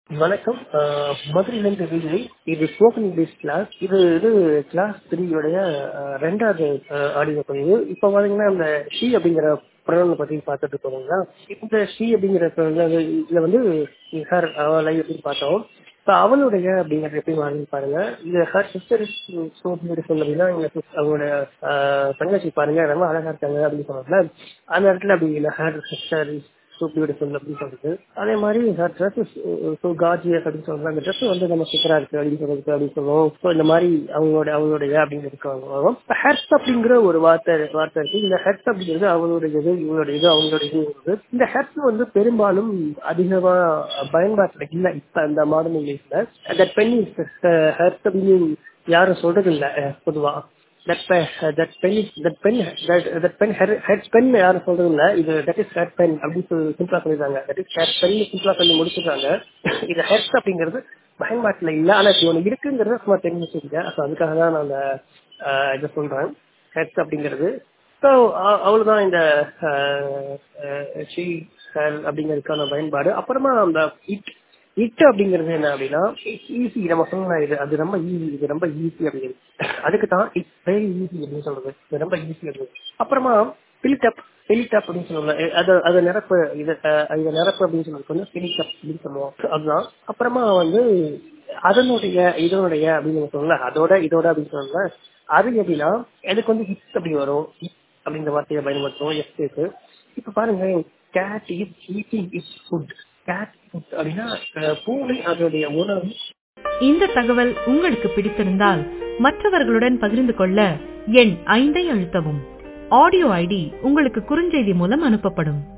வணக்கம் ஆஹ் மதுரையிலிருந்து விஜய் இது ஸ்போக்கன் இங்கிலீஷ் கிளாஸ் இது இது கிளாஸ் த்ரீயோடைய ரெண்டாவது ஆடியோ பதிவு இப்போ பாத்தீங்கன்னா இந்த ஷி அப்படிங்கிற ப்ரொனவுன் பத்தி பார்த்துட்டு இருக்கோங்களா இந்த ஷி அப்படிங்கிற pronoun இதுல வந்து ஹர் அவளை அப்படின்னு பார்த்தோம் இப்போ அவளுடைய அப்படிங்கிறது எப்படி மாறுது பாருங்க இது ஹர் சிஸ்டர் சோ பியூட்டிஃபுல் அப்படின்னா எங்க sis- அவங்களோட ஆஹ் தங்கச்சி பாருங்க ரொம்ப அழகா இருக்காங்க அப்படின்னு சொன்னாங்க அந்த இடத்துல அப்படி இல்லை ஹர் சிஸ்டர் ஸோ பியூட்டிஃபுல் அப்படின்னு சொல்லிட்டு அதே மாதிரி ஹர் ட்ரெஸ் ஸோ காஜியஸ் அப்படின்னு சொல்றாங்க அந்த ட்ரெஸ் வந்து நம்ம சூப்பரா இருக்கு அப்படின்னு சொல்றதுக்கு அப்படின்னு சொல்லுவோம் ஸோ இந்த மாதிரி அவங்களோட அவங்களுடைய அப்படின்னு இருக்காங்க ஹெர்ஸ் அப்படிங்கிற ஒரு வார்த்தை வார்த்தை இருக்கு இந்த ஹெர்ஸ் அப்படிங்கிறது அவங்களுடையது இவங்களுடையது அவங்களுடையது இவங்களுடையது. இந்த ஹெர்ஸ் வந்து பெரும்பாலும் அதிகமா பயன்பாட்டில் இல்லை இப்ப அந்த மாடர்ன் இங்கிலீஷ்ல தட் பென் இஸ் ஹெர்ஸ் அப்படின்னு யாரும் சொல்றது இல்லை பொதுவா that that pen that pen that pen head pen யாரும் சொல்றது இல்ல இது தட் இஸ் ஹெட் பென் அப்படின்னு சொல்லி சிம்பிளா சொல்லிருக்காங்க தட் இஸ் ஹெட் பென் சிம்பிளா சொல்லி முடிச்சிருக்காங்க இது ஹெட்ஸ் அப்படிங்கிறது பயன்பாட்டுல இல்ல ஆனா இது ஒண்ணு இருக்குங்கிறத சும்மா தெரிஞ்சு வச்சிருக்கேன் ஸோ அதுக்காக தான் நான் அந்த அஹ், இதை சொல்றேன் ஹெட்ஸ் அப்படிங்கிறது ஸோ அவ்வளவுதான் இந்த ஷீ ஹெல் அப்படிங்கிறதுக்கான பயன்பாடு அப்புறமா அந்த இட் இட் அப்படிங்கிறது என்ன அப்படின்னா ஈஸி நம்ம சொல்லலாம் இது அது ரொம்ப ஈஸி இது ரொம்ப ஈஸி அப்படிங்கிறது அதுக்கு தான் இட்ஸ் வெரி ஈஸி அப்படின்னு சொல்றது இது ரொம்ப ஈஸி அப்படின்னு அப்புறமா பிலிட்டப் பிலிட்டப் அப்படின்னு சொல்லுவாங்க அது அது நிரப்பு இது அஹ், இது நிரப்பு அப்படின்னு சொல்றது வந்து பிலிட்டப் அப்படின்னு சொல்லுவோம் அதுதான் அப்புறமா வந்து அதனுடைய இதனுடைய அப்படின்னு நம்ம சொல்லலாம் அதோட இதோட அப்படின்னு சொல்லலாம் அது எப்படின்னா எனக்கு வந்து இட்ஸ் அப்படி வரும் இட் அப்படிங்கிற வார்த்தையை பயன்படுத்துவோம் எஸ் இருக்கு இப்ப பாருங்க cat is eating its food cat food அப்படின்னா அஹ், பூனை அதனுடைய உணவு இந்த தகவல் உங்களுக்கு பிடித்திருந்தால் மற்றவர்களுடன் பகிர்ந்து கொள்ள எண் ஐந்தை அழுத்தவும் ஆடியோ ஐடி உங்களுக்கு குறுஞ்செய்தி மூலம் அனுப்பப்படும்